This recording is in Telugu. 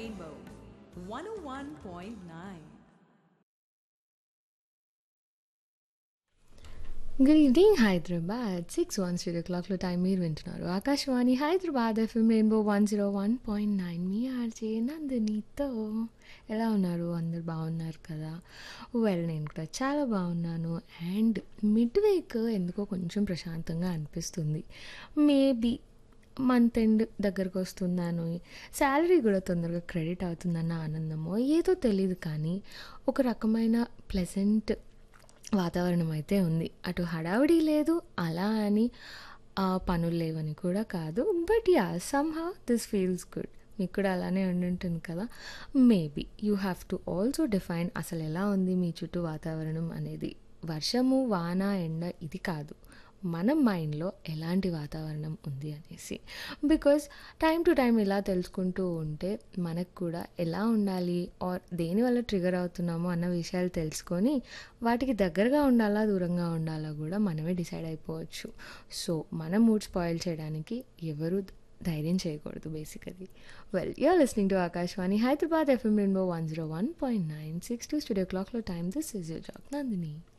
Rainbow 101.9. Good evening Hyderabad six one three o క్లాక్లో టైం మీరు వింటున్నారు Akashvani Hyderabad FM rainbow one zero one point nine మీ ఆర్జే నందినితో ఎలా ఉన్నారు అందరు బాగున్నారు కదా వెల్ నేను కూడా చాలా బాగున్నాను అండ్ మిడ్ వీక్ ఎందుకో కొంచెం ప్రశాంతంగా అనిపిస్తుంది మేబీ మంత్ ఎండ్ దగ్గరకు వస్తున్నాను శాలరీ కూడా తొందరగా క్రెడిట్ అవుతుందన్న ఆనందమో ఏదో తెలియదు కానీ ఒక రకమైన ప్లెజెంట్ వాతావరణం అయితే ఉంది అటు హడావిడి లేదు అలా అని ఆ, పనులు లేవని కూడా కాదు but ya somehow this feels good మీకు కూడా అలానే ఉండుంటుంది కదా maybe you have to also define అసలు ఎలా ఉంది మీ చుట్టూ వాతావరణం అనేది వర్షము వాన ఎండ ఇది కాదు మన మైండ్లో ఎలాంటి వాతావరణం ఉంది అనేసి బికాజ్ టైం టు టైం ఇలా తెలుసుకుంటూ ఉంటే మనకు కూడా ఎలా ఉండాలి ఆర్ దేనివల్ల ట్రిగర్ అవుతున్నామో అన్న విషయాలు తెలుసుకొని వాటికి దగ్గరగా ఉండాలా దూరంగా ఉండాలా కూడా మనమే డిసైడ్ అయిపోవచ్చు సో మన మూడ్ స్పాయిల్ చేయడానికి ఎవరు ధైర్యం చేయకూడదు basically well you're listening to Akashvani Hyderabad FM rainbow one zero one point nine six two studio క్లాక్లో time this is your job Nandini